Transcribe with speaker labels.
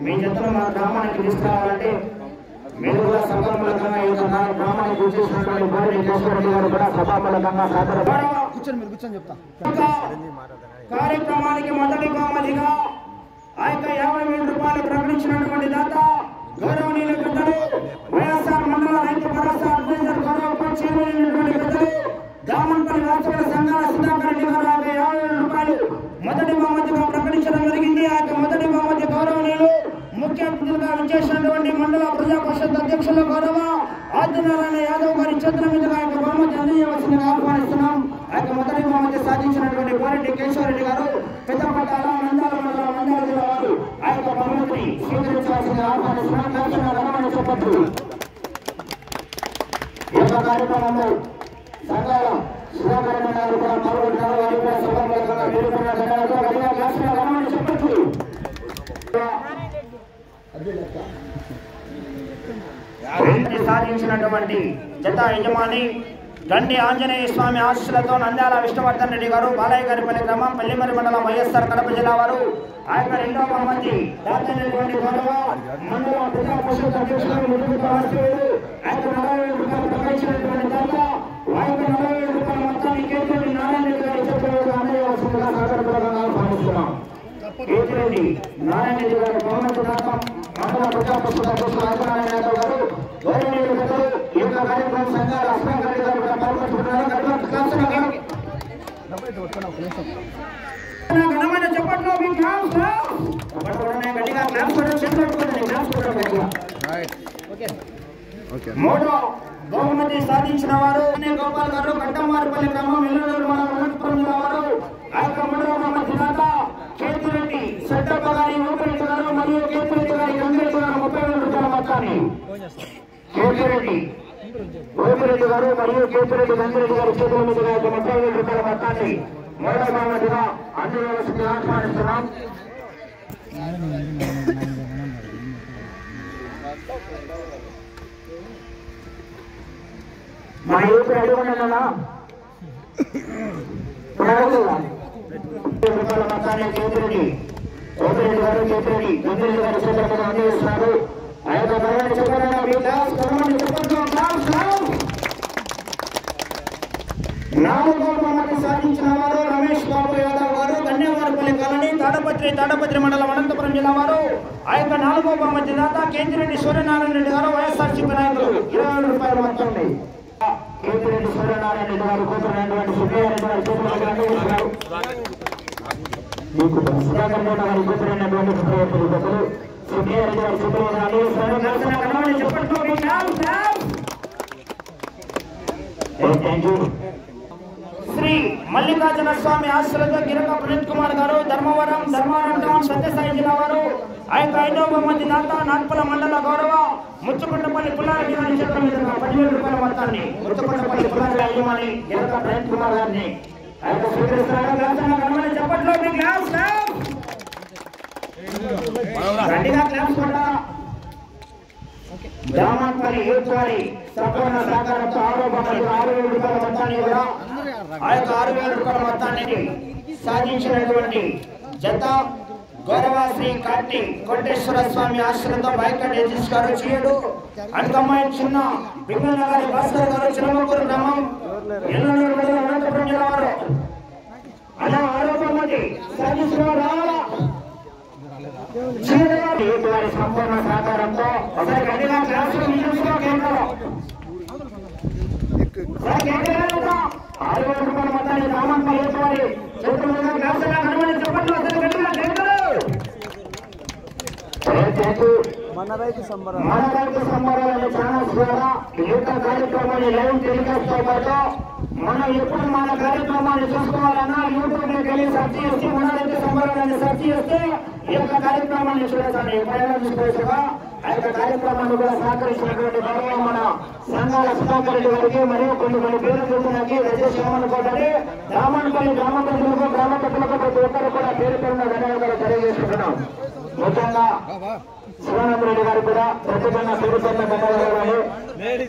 Speaker 1: మీ జతను మన గ్రామానికి తీసుకురావాలంటే మీరు కూడా సభామూలకంగా ఈ యొక్క గ్రామానికి వచ్చేసినటువంటి బోరెడ్డి కేశవరెడ్డి గారు కూడా సభామూలకంగా సాధారణ
Speaker 2: కూర్చొని మీరు కూర్చొని చెప్తా
Speaker 1: కార్యక్రమానికి మొదటి బహుమతిగా ఆ యొక్క యాభై వేల రూపాయలు ప్రకటించినటువంటి దాత గౌరవనీయుల పెద్దలు వైఎస్ఆర్ మండల రైతు భరోసా అడ్వైజర్ గౌరవ ఉప చైర్మన్ అయినటువంటి పెద్దలు దామన్పల్లి రాష్ట్ర సంఘాల సుధాకర్ రెడ్డి గారు ఆ యొక్క యాభై వేల రూపాయలు మొదటి బహుమతిగా ప్రకటించడం జరిగింది ఆ యొక్క మొదటి బహుమతి గౌరవనీయులు ముఖ్య అతిథులుగా విచ్చేసినటువంటి మండల ప్రజా పరిషత్ అధ్యక్షులు గౌరవ ఆదినారాయణ యాదవ్ గారి చేతుల మీదుగా ఆ యొక్క బహుమతి అందజేయవలసిందిగా ఆహ్వానిస్తున్నాం ఆ యొక్క మొదటి బహుమతి సాధించినటువంటి కోరెడ్డి కేశవరెడ్డి గారు పెద్దపట్టాల నంద్యాల మండలం నంద్యాల జిల్లా వారు ఆ యొక్క బహుమతిని స్వీకరించవలసిందిగా ఆహ్వానిస్తున్నాం దర్శన రమణ చెప్పట్లు ఈ యొక్క కార్యక్రమంలో సంఘాల సుధాకర్ రెడ్డి గారు కూడా పాల్గొంటున్నారు వారు కూడా సభాముఖంగా వేడుకున్న ధన్యవాదాలు గట్టిగా దర్శన రమణ చెప్పట్లు వెంటనే సాధించినటువంటి జత యజమాని గండి ఆంజనేయ స్వామి ఆశీస్సులతో నంద్యాల విష్ణువర్ధన్ రెడ్డి గారు బాలయ్య గారిపల్లి గ్రామం పెళ్లిమరి మండలం వైఎస్ఆర్ కడప జిల్లా వారు ఆ యొక్క రెండవ బహుమతి దాతైనటువంటి గౌరవ మండల ప్రజా పరిషత్ అధ్యక్షులు ముదుగు రాష్ట్రులు ఆ యొక్క నలభై వేల రూపాయలు ప్రకటించినటువంటి దాత ఆ యొక్క నలభై వేల రూపాయల మొత్తాన్ని కేంద్రం నారాయణ రెడ్డి గారి చేతుల్లో అందజేయవలసిందిగా సాగరపూర్వకంగా ఆహ్వానిస్తున్నాం కేతిరెడ్డి నారాయణ రెడ్డి గారు బహుమతి దాతం మండల ప్రజా పరిషత్ అధ్యక్షులు ఆదినారాయణ యాదవ్ గారు గౌరవనీయులు పెద్దలు ఈ యొక్క కార్యక్రమం సంఘాల అస్మాన్ రెడ్డి గారు కూడా పాల్గొంటున్నారు గట్టిగా క్లాసులు గారు. ఘనమైన చప్పట్లు మీ క్లాస్ లో. చప్పట్లు ఉన్నాయి, గట్టిగా క్లాస్ కొట్టండి, చేతులు పట్టుకోండి, క్లాస్ కొట్టండి గట్టిగా. మూడో బహుమతి సాధించిన వారు అనే గోపాల్ గారు కట్టమారుపల్లి గ్రామం ఎల్లూరు మన అనంతపురం జిల్లా వారు ఆ యొక్క మూడవ బహుమతి దాత కేతిరెడ్డి సెట్టప్ప గారి ఊపిరెడ్డి గారు మరియు కేతిరెడ్డి గారి గంగిరెడ్డి గారు ముప్పై వేల రూపాయల మొత్తాన్ని కేతిరెడ్డి ఊపిరెడ్డి గారు మరియు కేతిరెడ్డి గంగిరెడ్డి గారి చేతుల మీదుగా ఒక ముప్పై వేల రూపాయల మొత్తాన్ని మూడవ బహుమతిగా అందజేయవలసింది ఆహ్వానిస్తున్నాం మా యూపీ అడుగున్నా రూపాయల మొత్తాన్ని కేతిరెడ్డి కేతిరెడ్డి గారు కేతిరెడ్డి గంగిరెడ్డి గారి చేతుల మీద అందజేస్తున్నారు ఆ యొక్క బలమైన చెప్పాలన్నా మీ క్లాస్ కర్మని చెప్పండి క్లాస్ క్లాస్ నాలుగో బహుమతి సాధించిన వారు రమేష్ బాబు యాదవ్ గారు ధన్యవారపల్లి కాలనీ తాడపత్రి తాడపత్రి మండలం అనంతపురం జిల్లా వారు ఆ యొక్క నాలుగో బహుమతి దాత కేంద్రెడ్డి సూర్యనారాయణ రెడ్డి గారు వైఎస్ఆర్సీపీ నాయకులు ఇరవై వేల రూపాయల మొత్తం ఉంది కేంద్రెడ్డి సూర్యనారాయణ రెడ్డి గారు కూతురైనటువంటి సుబ్బయ్యారెడ్డి గారు చేతులకు అందజేస్తున్నారు మీకు సుధాకర్ గౌడ గారి కూతురైనటువంటి సుబ్బయ్యారెడ్డి గారు సుబ్బయ్యారెడ్డి గారి చేతులకు అందజేస్తున్నారు దర్శన కలవని చెప్పండి మీ claps claps thank you Shri Mallikarjuna Swamy ఆశ్రయంలో గిరక ప్రణీత్ కుమార్ గారు ధర్మవరం ధర్మవరం టౌన్ సత్యసాయి జిల్లా వారు ఆ యొక్క ఐదవ మంది దాత నాట్పల మండల గౌరవ ముచ్చుకుంటపల్లి పుల్లారెడ్డి గారి చేతుల మీదుగా పదివేల రూపాయల మొత్తాన్ని ముచ్చుకుంటపల్లి పుల్లారెడ్డి అయ్యమని గిరక ప్రణీత్ కుమార్ గారిని ఆ యొక్క స్వీకరిస్తున్నారు గ్లాసున కనుమని చెప్పట్లో మీ గ్లాస్ గ్లాస్. గట్టిగా క్లాస్ కొట్టాలా దామన్పల్లి యూత్ వారి సంపూర్ణ సహకారంతో ఆరో బహుమతి ఆరు వేల రూపాయల మొత్తాన్ని కూడా ఆ యొక్క ఆరు వేల రూపాయల మొత్తాన్ని సాధించినటువంటి జత గౌరవ శ్రీ కార్తి కోటేశ్వర స్వామి ఆశ్రయంతో బైకట్ యజీష్ గారు చేయడు అంకమ్మాయి చిన్న బింగన గారి భాస్కర్ గారు చిన్నమూరు గ్రామం ఎన్నడూరు మండలం అనంతపురం జిల్లా వారు అలా ఆరో బహుమతి సాధించిన వారు రావాలా చీరవారి వారి సంపూర్ణ సహకారంతో ఒకరి గట్టిగా క్లాసులు నిలుచుకో కేంద్రంలో సార్ కేంద్రంలో ఉందా? ఆరు వేల రూపాయల మొత్తాన్ని రామప్ప యూత్ వారి చేతుల మీద క్లాసులు కనుమని చెప్పండి ఒకరి గట్టిగా కేంద్రం
Speaker 2: మన రైతు సంబరం
Speaker 1: మన రైతు సంబరాలను ఛానల్స్ ద్వారా ఈ యొక్క కార్యక్రమాన్ని లైవ్ టెలికాస్ట్ తో పాటు మనం ఎప్పుడు మన కార్యక్రమాన్ని చూసుకోవాలన్నా యూట్యూబ్ లోకి వెళ్ళి సెర్చ్ చేసి మన రైతు సంబరాలను సెర్చ్ చేస్తే ఈ యొక్క కార్యక్రమాన్ని చూడొచ్చండి ఎప్పుడైనా చూసుకోవచ్చుగా ఆ యొక్క కార్యక్రమాన్ని కూడా సహకరించినటువంటి గౌరవ మన సంఘాల సుధాకర్ రెడ్డి గారికి మరియు కొన్ని కొన్ని పేరు చూసినకి రజేష్ రామన్ కోటని రామన్పల్లి గ్రామ ప్రజలకు గ్రామ ప్రజలకు ప్రతి ఒక్కరు కూడా పేరు పేరున ధన్యవాదాలు తెలియజేసుకుంటున్నాం ముఖ్యంగా శివానంద రెడ్డి గారు కూడా ప్రతిభన్న పేరు పేరున ధన్యవాదాలు